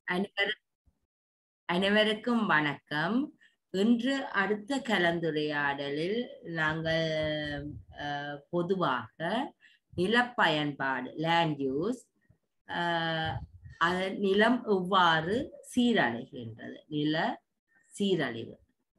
அனைவரு- அனைவருக்கும் வணக்கம் இன்று அடுத்த கலந்துரையாடலில் நாங்கள் அஹ், பொதுவாக நிலப்பயன்பாடு லேண்ட் யூஸ் நிலம் எவ்வாறு சீரழிகின்றது நில சீரழிவு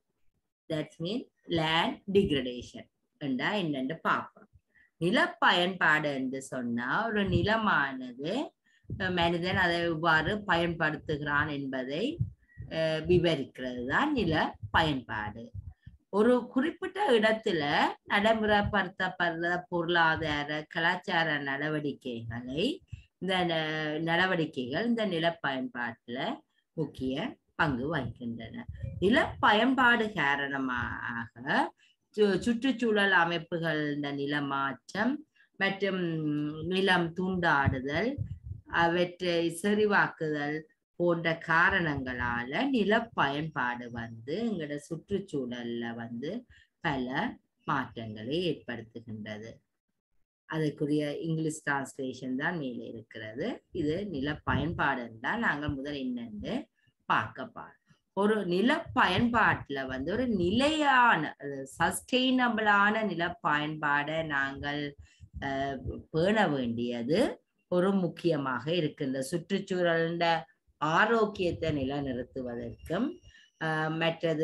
தட்ஸ் மீன் லேண்ட் டிகிரடேஷன் என்றா என்னென்று பார்ப்போம் நிலப்பயன்பாடு என்று சொன்னா ஒரு நிலமானது அஹ், மனிதன் அதை எவ்வாறு பயன்படுத்துகிறான் என்பதை அஹ், விவரிக்கிறது தான் நில பயன்பாடு ஒரு குறிப்பிட்ட இடத்துல நடைமுறைப்படுத்தப்படுற பொருளாதார கலாச்சார நடவடிக்கைகளை இந்த ந- நடவடிக்கைகள் இந்த நில பயன்பாட்டுல முக்கிய பங்கு வகிக்கின்றன நில பயன்பாடு காரணமாக சு- சுற்றுச்சூழல் அமைப்புகள் இந்த நில மாற்றம் மற்றும் நிலம் துண்டாடுதல் அவற்றை செறிவாக்குதல் போன்ற காரணங்களால நில பயன்பாடு வந்து எங்களோட சுற்றுச்சூழல்ல வந்து பல மாற்றங்களை ஏற்படுத்துகின்றது அதுக்குரிய இங்கிலீஷ் டிரான்ஸ்லேஷன் தான் மேலே இருக்கிறது இது நில பயன்பாடு தான் நாங்கள் முதல் என்னென்று பார்க்க பார் ஒரு நில பயன்பாட்டுல வந்து ஒரு நிலையான சஸ்டெயினபிளான நில பயன்பாடை நாங்கள் அஹ், பேண வேண்டியது ஒரு முக்கியமாக இருக்கின்ற சுற்றுச்சூழல்ட ஆரோக்கியத்தை நிலைநிறுத்துவதற்கும் ஆஹ் மற்றது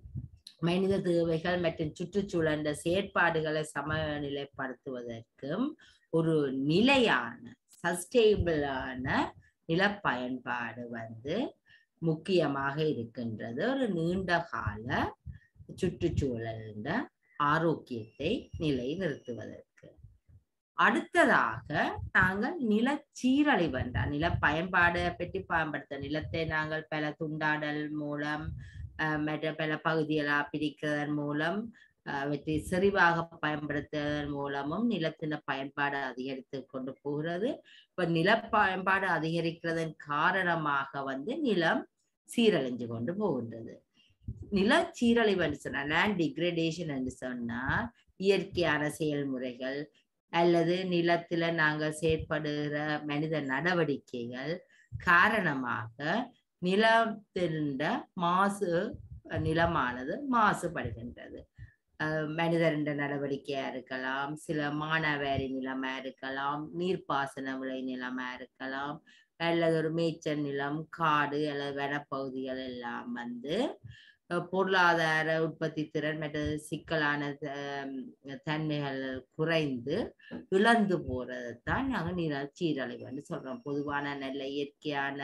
மனித தேவைகள் மற்றும் சுற்றுச்சூழல் செயற்பாடுகளை சமநிலைப்படுத்துவதற்கும் ஒரு நிலையான சஸ்டேபிளான நில பயன்பாடு வந்து முக்கியமாக இருக்கின்றது ஒரு நீண்ட கால சுற்றுச்சூழலின் ஆரோக்கியத்தை நிலைநிறுத்துவதற்கு அடுத்ததாக நாங்கள் நில சீரழிவு என்றால் நில பயன்பாடு பற்றி பயன்படுத்த நிலத்தை நாங்கள் பல துண்டாடல் மூலம் அஹ், மற்ற பல பகுதிகளாக பிரிக்கிறதன் மூலம் அஹ், அவற்றை செறிவாக பயன்படுத்துவதன் மூலமும் நிலத்தின பயன்பாடு அதிகரித்து கொண்டு போகிறது இப்ப நில பயன்பாடு அதிகரிக்கிறதன் காரணமாக வந்து நிலம் சீரழிஞ்சு கொண்டு போகின்றது நில சீரழிவு என்று சொன்னா லேண்ட் டிகிரடேஷன் என்று சொன்னா இயற்கையான செயல்முறைகள் அல்லது நிலத்துல நாங்கள் செயற்படுகிற மனித நடவடிக்கைகள் காரணமாக நிலத்திருந்த மாசு நிலமானது மாசுபடுகின்றது அஹ் மனிதரின் நடவடிக்கையா இருக்கலாம் சில மானாவாரி நிலமா இருக்கலாம் நீர்ப்பாசன விளை நிலமா இருக்கலாம் அல்லது ஒரு மேய்ச்சல் நிலம் காடு அல்லது வனப்பகுதிகள் எல்லாம் வந்து அஹ் பொருளாதார உற்பத்தி திறன் மற்றது சிக்கலான த- தன்மைகள் குறைந்து இழந்து போறதைத்தான் நாங்க நில சீரழிவுன்னு சொல்றோம் பொதுவான நல்ல இயற்கையான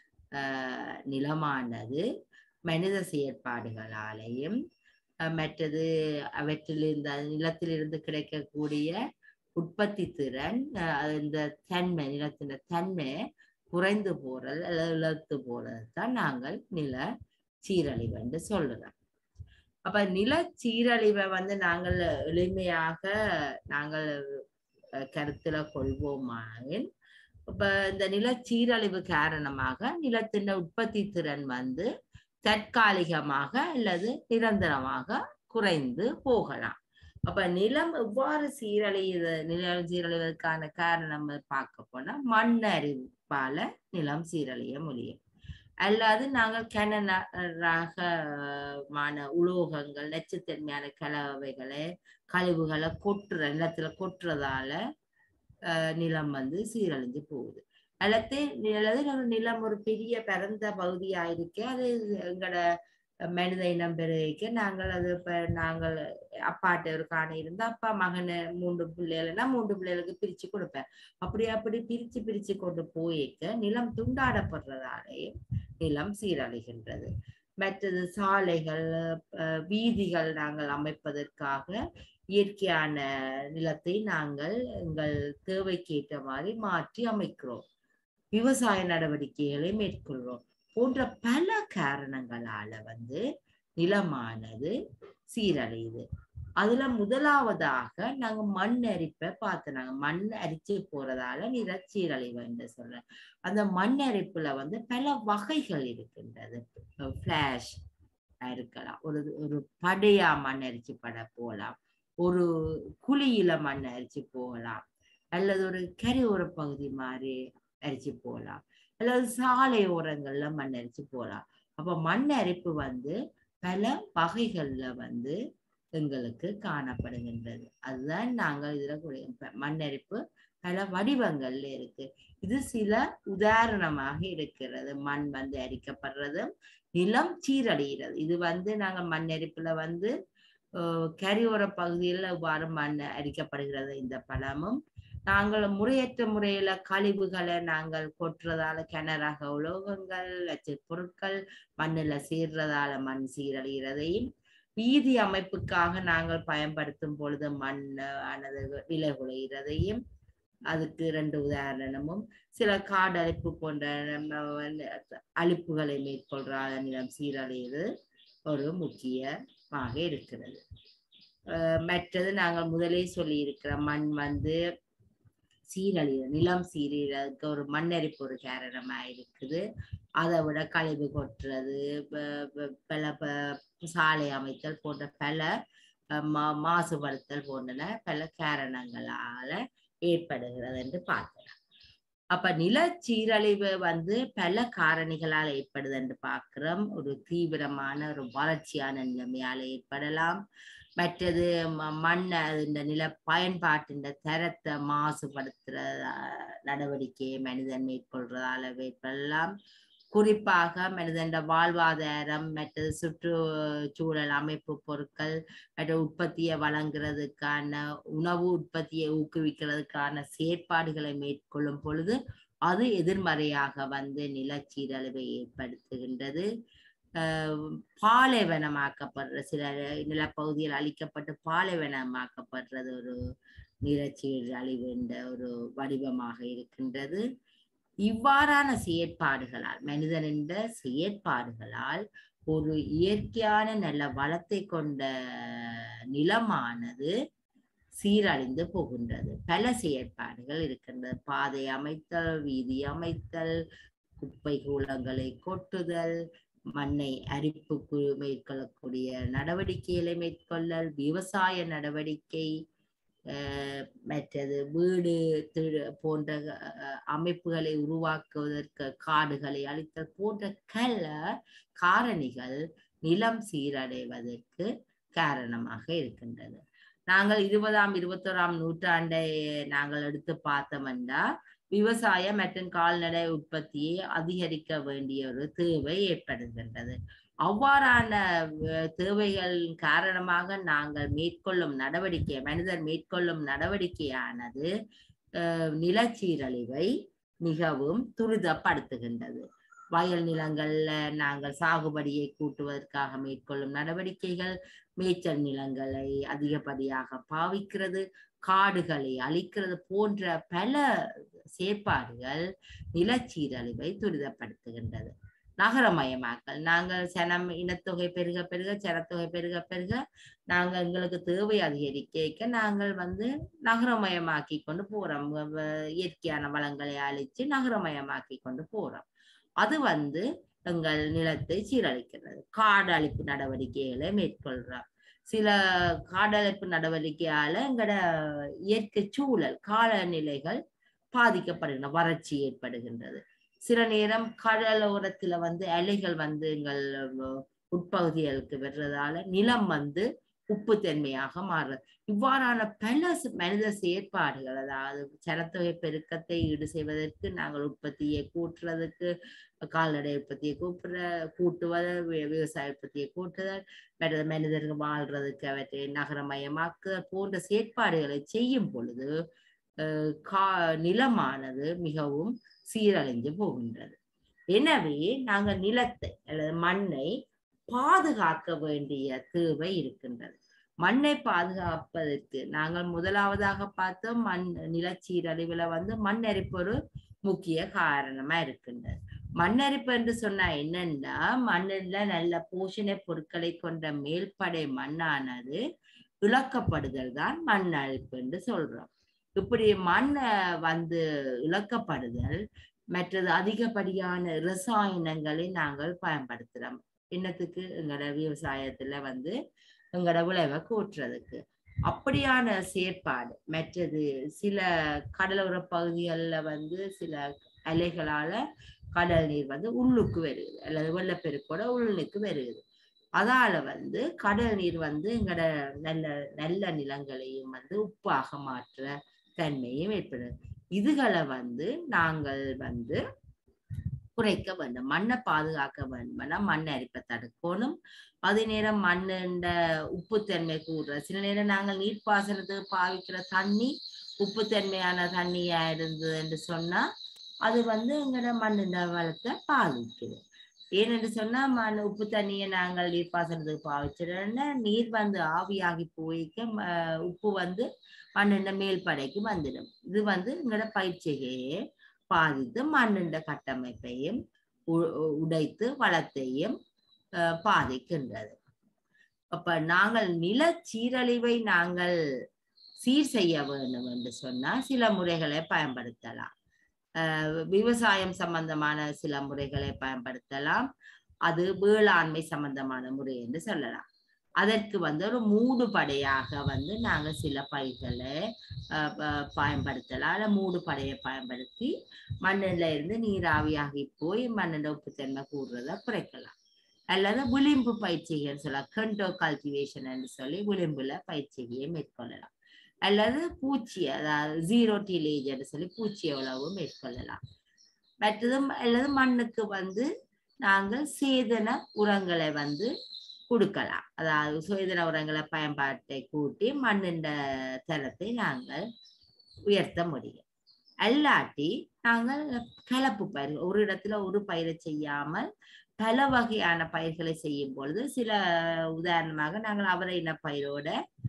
ஆஹ் நிலமானது மனித செயற்பாடுகளாலேயும் அஹ் மற்றது அவற்றிலிருந்து அந்த நிலத்திலிருந்து கிடைக்கக்கூடிய உற்பத்தி திறன் அஹ் இந்த தன்மை நிலத்தின தன்மை குறைந்து போறது அல்லது இழந்து போறது தான் நாங்கள் நில சீரழிவு என்று சொல்லுறோம் அப்ப நில சீரழிவை வந்து நாங்கள் எளிமையாக நாங்கள் அஹ், கருத்துல கொள்வோமாயின் இப்ப இந்த நில சீரழிவு காரணமாக நிலத்தின் உற்பத்தி திறன் வந்து தற்காலிகமாக அல்லது நிரந்தரமாக குறைந்து போகலாம் அப்ப நிலம் எவ்வாறு சீரழியுது நிலம் சீரழிவதற்கான காரணம் பார்க்க போனா மண் அரிப்பால நிலம் சீரழிய முடியும் அல்லது நாங்கள் கன ரகமான உலோகங்கள் நச்சுத்தன்மையான கலவைகளை கழிவுகளை கொட்டுற நிலத்துல கொட்டுறதால அஹ், நிலம் வந்து சீரழிஞ்சு போகுது அல்லது அல்லது நம்ம நிலம் ஒரு பெரிய பரந்த பகுதியா இருக்கு அது எங்களோட மனித இனம் பெருகிக்க நாங்கள் அது இப்ப நாங்கள் அப்பாட்ட ஒரு காணி இருந்தா அப்பா மகனை மூன்று பிள்ளைகள்னா மூன்று பிள்ளைகளுக்கு பிரிச்சு கொடுப்பேன் அப்படி அப்படி பிரிச்சு பிரிச்சு கொண்டு போயிக்க நிலம் துண்டாடப்படுறதாலே நிலம் சீரழிகின்றது மற்றது சாலைகள் அஹ், வீதிகள் நாங்கள் அமைப்பதற்காக இயற்கையான நிலத்தை நாங்கள் எங்கள் தேவைக்கு ஏற்ற மாதிரி மாற்றி அமைக்கிறோம் விவசாய நடவடிக்கைகளை மேற்கொள்றோம் போன்ற பல காரணங்களால வந்து நிலமானது சீரழியுது அதுல முதலாவதாக நாங்க மண் அரிப்பை பார்த்தோம் நாங்க மண் அரிச்சு போறதால நில சீரழிவு என்று சொல்றேன் அந்த மண் அரிப்புல வந்து பல வகைகள் இருக்கின்றது ஃபிளாஷ் இருக்கலாம் ஒரு ஒரு படையா மண் அரிச்சு பட போகலாம் ஒரு குழியில மண் அரிச்சு போகலாம் அல்லது ஒரு கரையோர பகுதி மாதிரி அரிச்சு போகலாம் அல்லது சாலை ஓரங்கள்ல மண் அரிச்சு போகலாம் அப்ப மண் அரிப்பு வந்து பல வகைகள்ல வந்து எங்களுக்கு காணப்படுகின்றது அதுதான் நாங்கள் இதுல கூடிய ப- மண் அரிப்பு பல வடிவங்கள்ல இருக்கு இது சில உதாரணமாக இருக்கிறது மண் வந்து அரிக்கப்படுறது நிலம் சீரடைகிறது இது வந்து நாங்க மண் அரிப்புல வந்து அஹ், கரையோர பகுதியில் இவ்வாறு மண் அரிக்கப்படுகிறது இந்த பழமும் நாங்கள் முறையற்ற முறையில கழிவுகளை நாங்கள் கொட்டுறதால கிணறாக உலோகங்கள் லட்ச பொருட்கள் மண்ணுல சீர்றதால மண் சீரழிகிறதையும் வீதி அமைப்புக்காக நாங்கள் பயன்படுத்தும் பொழுது மண் ஆனது விலை குறைகிறதையும் அதுக்கு ரெண்டு உதாரணமும் சில காடழிப்பு போன்ற நம்ம வந்து அழிப்புகளை மேற்கொள்றாத நிலம் சீரழிவது ஒரு முக்கியமாக இருக்கிறது அஹ் மற்றது நாங்கள் முதலே சொல்லி இருக்கிற மண் வந்து சீரழிவு நிலம் சீரழிறதுக்கு ஒரு மண்ணரிப்பு ஒரு காரணமா இருக்குது அதை விட கழிவு கொட்டுறது ப- ப- பல ப- சாலை அமைத்தல் போன்ற பல அஹ், மா மாசுபடுத்தல் போன்றன பல காரணங்களால ஏற்படுகிறது என்று பார்க்கலாம் அப்ப நில சீரழிவு வந்து பல காரணிகளால் ஏற்படுது என்று பார்க்கிறோம் ஒரு தீவிரமான ஒரு வறட்சியான நிலைமையால ஏற்படலாம் மற்றது ம- மண் இந்த நில பயன்பாட்டின் தரத்தை மாசுபடுத்துற அஹ், நடவடிக்கையை மனிதன் மேற்கொள்றதால ஏற்படலாம் குறிப்பாக மனிதன் வாழ்வாதாரம் மற்றது சுற்றுச்சூழல் அமைப்பு பொருட்கள் மற்ற உற்பத்தியை வழங்குறதுக்கான உணவு உற்பத்தியை ஊக்குவிக்கிறதுக்கான செயற்பாடுகளை மேற்கொள்ளும் பொழுது அது எதிர்மறையாக வந்து நிலச்சீரழிவை ஏற்படுத்துகின்றது ஆஹ் பாலைவனமாக்கப்படுற சில நிலப்பகுதியில் அழிக்கப்பட்டு பாலைவனமாக்கப்படுறது ஒரு நிலச்சீரழிவு என்ற ஒரு வடிவமாக இருக்கின்றது இவ்வாறான செயற்பாடுகளால் மனிதன் என்ற செயற்பாடுகளால் ஒரு இயற்கையான நல்ல வளத்தை கொண்ட நிலமானது சீரழிந்து போகின்றது பல செயற்பாடுகள் இருக்கின்றது பாதை அமைத்தல் வீதி அமைத்தல் குப்பை கூலங்களை கொட்டுதல் மண்ணை அரிப்புக்கு மேற்கொள்ளக்கூடிய நடவடிக்கைகளை மேற்கொள்ளல் விவசாய நடவடிக்கை அஹ் மற்றது வீடு திரு போன்ற அஹ், அமைப்புகளை உருவாக்குவதற்கு காடுகளை அழித்தல் போன்ற கல காரணிகள் நிலம் சீரடைவதற்கு காரணமாக இருக்கின்றது நாங்கள் இருபதாம் இருபத்தோராம் நூற்றாண்டை நாங்கள் எடுத்து பார்த்தோம்னா விவசாய மற்றும் கால்நடை உற்பத்தியை அதிகரிக்க வேண்டிய ஒரு தேவை ஏற்படுகின்றது அவ்வாறான அஹ், தேவைகளின் காரணமாக நாங்கள் மேற்கொள்ளும் நடவடிக்கை மனிதர் மேற்கொள்ளும் நடவடிக்கையானது அஹ், நிலச்சீரழிவை மிகவும் துரிதப்படுத்துகின்றது வயல் நிலங்கள்ல நாங்கள் சாகுபடியை கூட்டுவதற்காக மேற்கொள்ளும் நடவடிக்கைகள் மேய்ச்சல் நிலங்களை அதிகப்படியாக பாவிக்கிறது காடுகளை அழிக்கிறது போன்ற பல செயற்பாடுகள் நிலச்சீரழிவை துரிதப்படுத்துகின்றது நகரமயமாக்கல் நாங்கள் சனம் இனத்தொகை பெருக பெருக சனத்தொகை பெருக பெருக நாங்கள் எங்களுக்கு தேவை அதிகரிக்க நாங்கள் வந்து நகரமயமாக்கி கொண்டு போறோம் வ- வ- இயற்கையான வளங்களை அழிச்சு நகரமயமாக்கி கொண்டு போறோம் அது வந்து எங்கள் நிலத்தை சீரழிக்கிறது காடு அழிப்பு நடவடிக்கைகளை மேற்கொள்றோம் சில காடழிப்பு நடவடிக்கையால எங்கட இயற்கை சூழல் காலநிலைகள் பாதிக்கப்படுகின்றன வறட்சி ஏற்படுகின்றது சில நேரம் கடலோரத்துல வந்து அலைகள் வந்து எங்கள் அஹ், உட்பகுதிகளுக்கு வர்றதால நிலம் வந்து உப்புத்தன்மையாக மாறுறது இவ்வாறான பல ச- மனித செயற்பாடுகள் அதாவது சனத்தொகை பெருக்கத்தை ஈடு செய்வதற்கு நாங்கள் உற்பத்தியை கூட்டுறதுக்கு கால்நடை உற்பத்தியை கூட்டுற கூட்டுவது வி- விவசாய உற்பத்தியை கூட்டுதல் மற்றது மனிதர்கள் வாழ்றதுக்கு அவற்றை நகரமயமாக்க போன்ற செயற்பாடுகளை செய்யும் பொழுது அஹ், கா நிலமானது மிகவும் சீரழிந்து போகின்றது எனவே நாங்கள் நிலத்தை அல்லது மண்ணை பாதுகாக்க வேண்டிய தேவை இருக்கின்றது மண்ணை பாதுகாப்பதற்கு நாங்கள் முதலாவதாக பார்த்தோம் மண் நிலச்சீரழிவுல வந்து மண்ணரிப்பு ஒரு முக்கிய காரணமா இருக்கின்றது மண்ணரிப்பு என்று சொன்னா என்னன்னா மண்ணில் நல்ல போஷண பொருட்களை கொண்ட மேல்படை மண்ணானது இழக்கப்படுதல் தான் மண் அரிப்பு என்று சொல்றோம் இப்படி மண் அஹ், வந்து இழக்கப்படுதல் மற்றது அதிகப்படியான ரசாயனங்களை நாங்கள் பயன்படுத்துறோம் என்னத்துக்கு எங்களோட விவசாயத்துல வந்து எங்களோட விளைவை கூட்டுறதுக்கு அப்படியான செயற்பாடு மற்றது சில கடலோர பகுதிகளில் வந்து சில அலைகளால கடல் நீர் வந்து உள்ளுக்கு வருகுது அல்லது வெள்ளப்பெருக்கோட உள்ளுக்கு வருகுது அதால வந்து கடல் நீர் வந்து எங்கட நல்ல நல்ல நிலங்களையும் வந்து உப்பாக மாற்ற தன்மையும் ஏற்படுது இதுகளை வந்து நாங்கள் வந்து குறைக்க வேண்டும் மண்ணை பாதுகாக்க வேண்டும்னா மண் அரிப்பை தடுக்கணும் அதே நேரம் மண்ணுண்ட உப்புத்தன்மை கூடுற சில நேரம் நாங்கள் நீர்ப்பாசனத்துக்கு பாவிக்கிற தண்ணி உப்புத்தன்மையான தண்ணியா இருந்தது என்று சொன்னா அது வந்து எங்களோட மண்ணுண்ட வளத்தை பாதிக்குது ஏனென்று சொன்னா மண் உப்பு தண்ணியை நாங்கள் நீர்ப்பாசனத்துக்கு பாவிச்சிடோம்னா நீர் வந்து ஆவியாகி போய்க்க ம- உப்பு வந்து மண்ணுண்ட மேல் படைக்கு வந்துடும் இது வந்து எங்களோட பயிற்சிகையே பாதித்து மண்ணுண்ட கட்டமைப்பையும் உ- உ- உடைத்து வளத்தையும் அஹ், பாதிக்கின்றது அப்ப நாங்கள் நில சீரழிவை நாங்கள் சீர் செய்ய வேண்டும் என்று சொன்னால் சில முறைகளை பயன்படுத்தலாம் அஹ், விவசாயம் சம்பந்தமான சில முறைகளை பயன்படுத்தலாம் அது வேளாண்மை சம்பந்தமான முறை என்று சொல்லலாம் அதற்கு வந்து ஒரு மூடு படையாக வந்து நாங்க சில பயிர்களை அஹ், ப- பயன்படுத்தலாம் அல்ல மூடு படையை பயன்படுத்தி மண்ணில் இருந்து நீராவியாகி போய் மண்ணில் உப்புத்தன்மை கூடுறத குறைக்கலாம் அல்லது விளிம்பு பயிற்சிகள் சொல்லலாம் கண்டோ கல்டிவேஷன் என்று சொல்லி விளிம்புல பயிற்சிகையை மேற்கொள்ளலாம் அல்லது பூச்சி அதாவது ஜீரோ டிலேஜ் என்று சொல்லி பூச்சி எவ்வளவு மேற்கொள்ளலாம் மற்றதும் அல்லது மண்ணுக்கு வந்து நாங்கள் சேதன உரங்களை வந்து கொடுக்கலாம் அதாவது சேதன உரங்களை பயன்பாட்டை கூட்டி மண்ணின் தரத்தை நாங்கள் உயர்த்த முடியும் அல்லாட்டி நாங்கள் கலப்பு பயிர் ஒரு இடத்துல ஒரு பயிரை செய்யாமல் பல வகையான பயிர்களை செய்யும் பொழுது சில உதாரணமாக நாங்கள் அவரை இன பயிரோட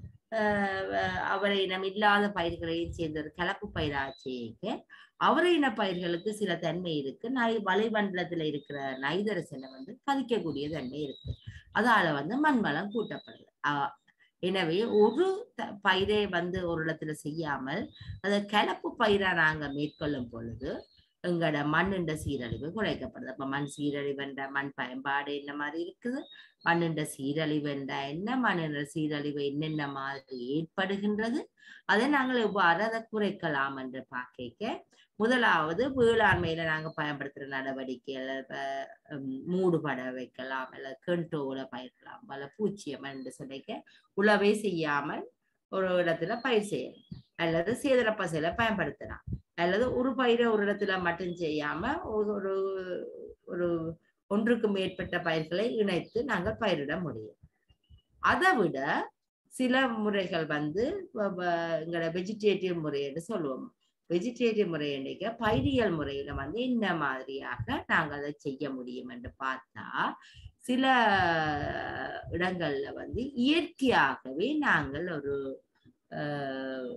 ஆஹ் அஹ் அவரை இனம் இல்லாத பயிர்களையும் சேர்ந்த ஒரு கலப்பு பயிராட்சிக்கு அவரை இன பயிர்களுக்கு சில தன்மை இருக்கு நை வலைமண்டலத்துல இருக்கிற நைதரசனை வந்து கதிக்கக்கூடிய தன்மை இருக்கு அதால வந்து மண் வளம் கூட்டப்படுது ஆஹ் எனவே ஒரு த- பயிரை வந்து ஒரு இடத்துல செய்யாமல் அதை கலப்பு பயிரா நாங்க மேற்கொள்ளும் பொழுது எங்களோட மண்ணுண்ட சீரழிவு குறைக்கப்படுது அப்ப மண் சீரழிவுன்ற மண் பயன்பாடு என்ன மாதிரி இருக்குது மண்ணுண்ட சீரழிவுன்ற என்ன மண்ணுண்ட சீரழிவு என்னென்ன மாதிரி ஏற்படுகின்றது அதை நாங்கள் எவ்வாறு அதை குறைக்கலாம் என்று பார்க்க முதலாவது வேளாண்மையில நாங்க பயன்படுத்துற நடவடிக்கைகள் இப்ப, ஹம், மூடுபட வைக்கலாம் இல்ல கெண்டோல பயிர்க்கலாம் பல பூச்சியம் என்று சொல்லிக்க உழவே செய்யாமல் ஒரு இடத்துல பயிர் செய்யலாம் அல்லது சேதன பசையில பயன்படுத்தலாம் அல்லது ஒரு பயிரை ஒரு இடத்துல மட்டும் செய்யாம ஒரு ஒரு- ஒரு ஒன்றுக்கு மேற்பட்ட பயிர்களை இணைத்து நாங்கள் பயிரிட முடியும் அதை விட சில முறைகள் வந்து வ- வ- எங்களோட வெஜிடேட்டிவ் முறைன்னு சொல்லுவோம் வெஜிடேட்டிவ் முறை என்னைக்க பயிரியல் முறையில வந்து இந்த மாதிரியாக நாங்கள் அதை செய்ய முடியும் என்று பார்த்தா சில இடங்கள்ல வந்து இயற்கையாகவே நாங்கள் ஒரு ஆஹ்,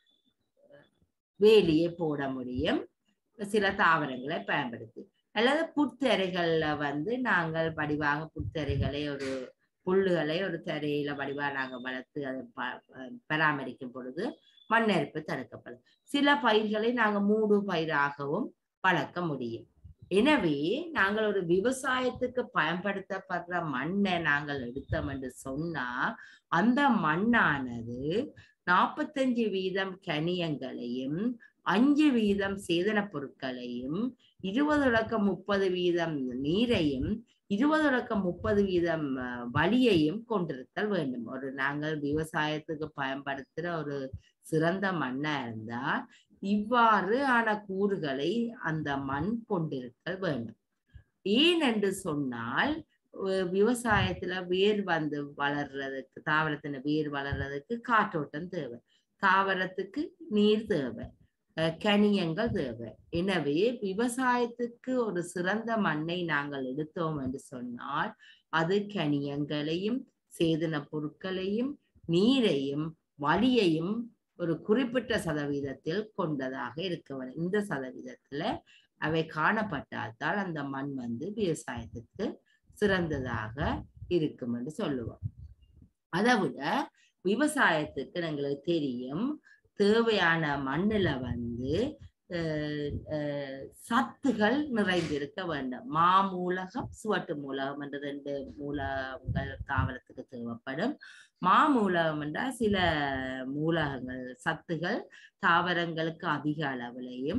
வேலியை போட முடியும் சில தாவரங்களை பயன்படுத்தி அல்லது புத்தரைகள்ல வந்து நாங்கள் வடிவாக புத்தரைகளை ஒரு புல்லுகளை ஒரு தரையில வடிவா நாங்க வளர்த்து அதை ப- ப- பராமரிக்கும் பொழுது மண்ணெருப்பு தடுக்கப்படும் சில பயிர்களை நாங்க மூடு பயிராகவும் வளர்க்க முடியும் எனவே நாங்கள் ஒரு விவசாயத்துக்கு பயன்படுத்தப்படுற மண்ணை நாங்கள் எடுத்தோம் என்று சொன்னா அந்த மண்ணானது நாற்பத்தஞ்சு வீதம் கனியங்களையும் அஞ்சு வீதம் சேதன பொருட்களையும் இருபது தொடக்கம் முப்பது வீதம் நீரையும் இருபது தொடக்கம் முப்பது வீதம் அஹ், வலியையும் கொண்டிருத்தல் வேண்டும் ஒரு நாங்கள் விவசாயத்துக்கு பயன்படுத்துற ஒரு சிறந்த மண்ணா இருந்தா இவ்வாறு ஆன கூறுகளை அந்த மண் கொண்டிருத்தல் வேண்டும் ஏன் என்று சொன்னால் அஹ், விவசாயத்துல வேர் வந்து வளர்றதுக்கு தாவரத்தின வேர் வளர்றதுக்கு காற்றோட்டம் தேவை தாவரத்துக்கு நீர் தேவை அஹ், கனியங்கள் தேவை எனவே விவசாயத்துக்கு ஒரு சிறந்த மண்ணை நாங்கள் எடுத்தோம் என்று சொன்னால் அது கனியங்களையும் சேதன பொருட்களையும் நீரையும் வலியையும் ஒரு குறிப்பிட்ட சதவீதத்தில் கொண்டதாக இருக்க வேண்டும் இந்த சதவீதத்துல அவை காணப்பட்டால்தான் அந்த மண் வந்து விவசாயத்துக்கு சிறந்ததாக இருக்கும் என்று சொல்லுவோம் அதை விட விவசாயத்துக்கு எங்களுக்கு தெரியும் தேவையான மண்ணுல வந்து அஹ், அஹ், சத்துகள் நிறைந்திருக்க வேண்டும் மாமூலகம் சுவட்டு மூலகம் என்ற ரெண்டு மூலங்கள் தாவரத்துக்கு தேவைப்படும் மாமூலகம் என்றால் சில மூலகங்கள் சத்துகள் தாவரங்களுக்கு அதிக அளவிலையும்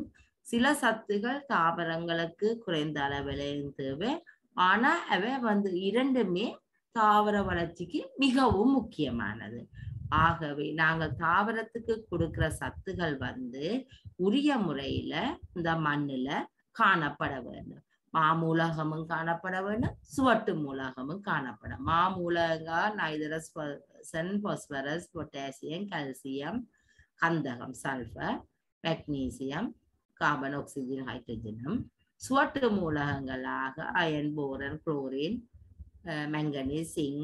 சில சத்துகள் தாவரங்களுக்கு குறைந்த அளவிலையும் தேவை ஆனா அவை வந்து இரண்டுமே தாவர வளர்ச்சிக்கு மிகவும் முக்கியமானது ஆகவே நாங்கள் தாவரத்துக்கு கொடுக்கிற சத்துகள் வந்து உரிய முறையில இந்த மண்ணுல காணப்பட வேண்டும் மாமூலகமும் காணப்பட வேண்டும் சுவட்டு மூலகமும் காணப்படும் மாமூலகா நைதரஸ் பாஸ்பரஸ் பொட்டாசியம் கால்சியம் கந்தகம் சல்ஃபர் மெக்னீசியம் கார்பன் ஆக்சிஜன் ஹைட்ரஜனும் சுவட்டு மூலகங்களாக iron boron chlorine manganese zinc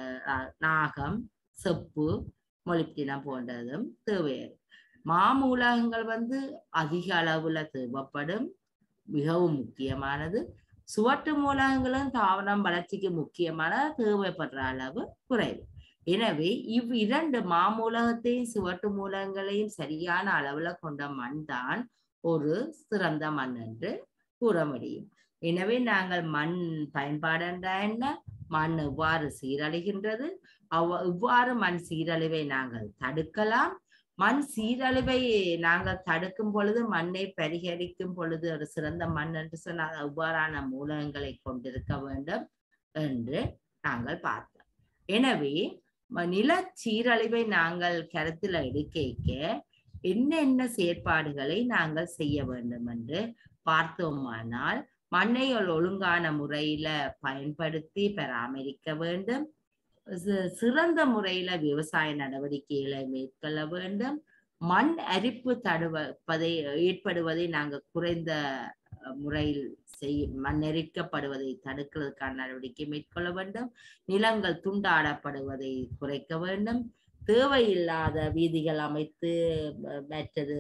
நாகம் செப்பு மொலிப்டினம் போன்றதும் தேவை மாமூலகங்கள் வந்து அதிக அளவுல தேவைப்படும் மிகவும் முக்கியமானது சுவட்டு மூலகங்களும் தாவரம் வளர்ச்சிக்கு முக்கியமான தேவைப்படுற அளவு குறைவு எனவே இவ் இரண்டு மாமூலகத்தையும் சுவட்டு மூலகங்களையும் சரியான அளவுல கொண்ட மண் தான் ஒரு சிறந்த மண் என்று கூற முடியும் எனவே நாங்கள் மண் பயன்பாடு என்றால் என்ன மண் எவ்வாறு சீரழிகின்றது அவ் இவ்வாறு மண் சீரழிவை நாங்கள் தடுக்கலாம் மண் சீரழிவை நாங்கள் தடுக்கும் பொழுது மண்ணை பரிகரிக்கும் பொழுது ஒரு சிறந்த மண் என்று சொன்னால் அவ்வாறான மூலகங்களை கொண்டிருக்க வேண்டும் என்று நாங்கள் பார்த்தோம் எனவே நில சீரழிவை நாங்கள் கருத்தில் எடுக்க என்னென்ன செயற்பாடுகளை நாங்கள் செய்ய வேண்டும் என்று பார்த்தோமானால் மண்ணை ஒழுங்கான முறையில பயன்படுத்தி பராமரிக்க வேண்டும் சிறந்த முறையில விவசாய நடவடிக்கைகளை மேற்கொள்ள வேண்டும் மண் அரிப்பு தடுவதை ஏற்படுவதை நாங்கள் குறைந்த முறையில் செய் மண்ணெரிக்கப்படுவதை தடுக்கிறதுக்கான நடவடிக்கை மேற்கொள்ள வேண்டும் நிலங்கள் துண்டாடப்படுவதை குறைக்க வேண்டும் தேவையில்லாத வீதிகள் அமைத்து மற்றது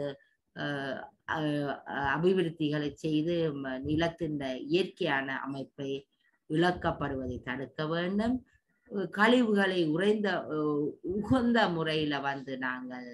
அபிவிருத்திகளை செய்து நிலத்தின் இயற்கையான அமைப்பை இழக்கப்படுவதை தடுக்க வேண்டும் கழிவுகளை உறைந்த உகந்த முறையில வந்து நாங்கள்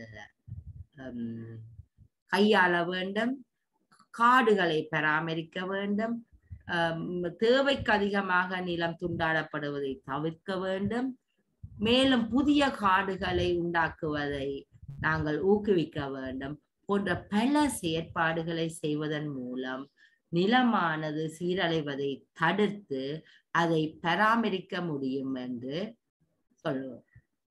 கையாள வேண்டும் காடுகளை பராமரிக்க வேண்டும் தேவைக்கு அதிகமாக நிலம் துண்டாடப்படுவதை தவிர்க்க வேண்டும் மேலும் புதிய காடுகளை உண்டாக்குவதை நாங்கள் ஊக்குவிக்க வேண்டும் போன்ற பல செயற்பாடுகளை செய்வதன் மூலம் நிலமானது சீரழிவதை தடுத்து அதை பராமரிக்க முடியும் என்று சொல்லுவோம்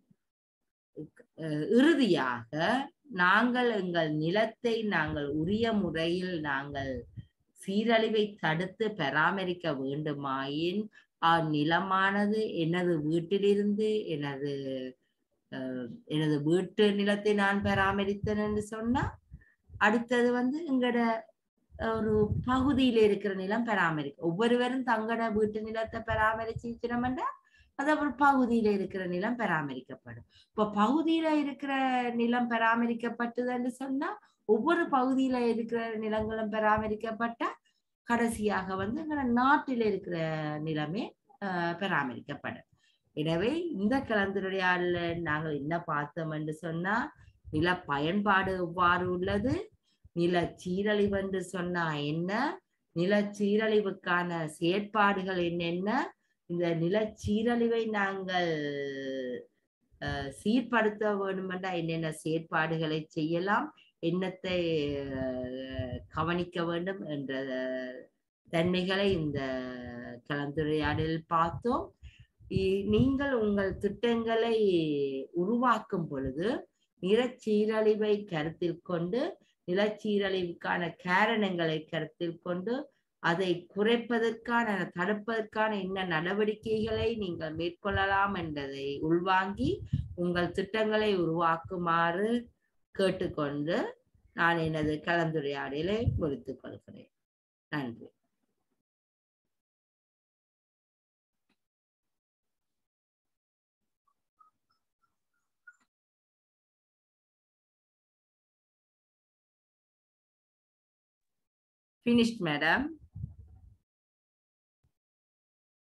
இறுதியாக நாங்கள் எங்கள் நிலத்தை நாங்கள் உரிய முறையில் நாங்கள் சீரழிவை தடுத்து பராமரிக்க வேண்டுமாயின் அந்நிலமானது எனது வீட்டிலிருந்து எனது எனது வீட்டு நிலத்தை நான் பராமரித்தேன் என்று சொன்னா அடுத்தது வந்து எங்கட ஒரு பகுதியில இருக்கிற நிலம் பராமரிக்க ஒவ்வொருவரும் தங்கட வீட்டு நிலத்தை பராமரிச்சுட்டோம்னா அது ஒரு பகுதியில இருக்கிற நிலம் பராமரிக்கப்படும் இப்ப பகுதியில இருக்கிற நிலம் பராமரிக்கப்பட்டதுன்னு சொன்னா ஒவ்வொரு பகுதியில இருக்கிற நிலங்களும் பராமரிக்கப்பட்டா கடைசியாக வந்து எங்களோட நாட்டில் இருக்கிற நிலமே பராமரிக்கப்படும் எனவே இந்த கலந்துரையாடல நாங்கள் என்ன பார்த்தோம் என்று சொன்னா நில பயன்பாடு எவ்வாறு உள்ளது நில சீரழிவு என்று சொன்னா என்ன நில சீரழிவுக்கான செயற்பாடுகள் என்னென்ன இந்த நில சீரழிவை நாங்கள் சீர்படுத்த வேண்டுமென்றா என்னென்ன செயற்பாடுகளை செய்யலாம் என்னத்தை கவனிக்க வேண்டும் என்ற தன்மைகளை இந்த கலந்துரையாடலில் பார்த்தோம் நீங்கள் உங்கள் திட்டங்களை உருவாக்கும் பொழுது நிலச்சீரழிவை கருத்தில் கொண்டு நிலச்சீரழிவுக்கான காரணங்களை கருத்தில் கொண்டு அதை குறைப்பதற்கான தடுப்பதற்கான என்ன நடவடிக்கைகளை நீங்கள் மேற்கொள்ளலாம் என்பதை உள்வாங்கி உங்கள் திட்டங்களை உருவாக்குமாறு கேட்டுக்கொண்டு நான் எனது கலந்துரையாடலை முடித்துக் கொள்கிறேன் நன்றி finished madam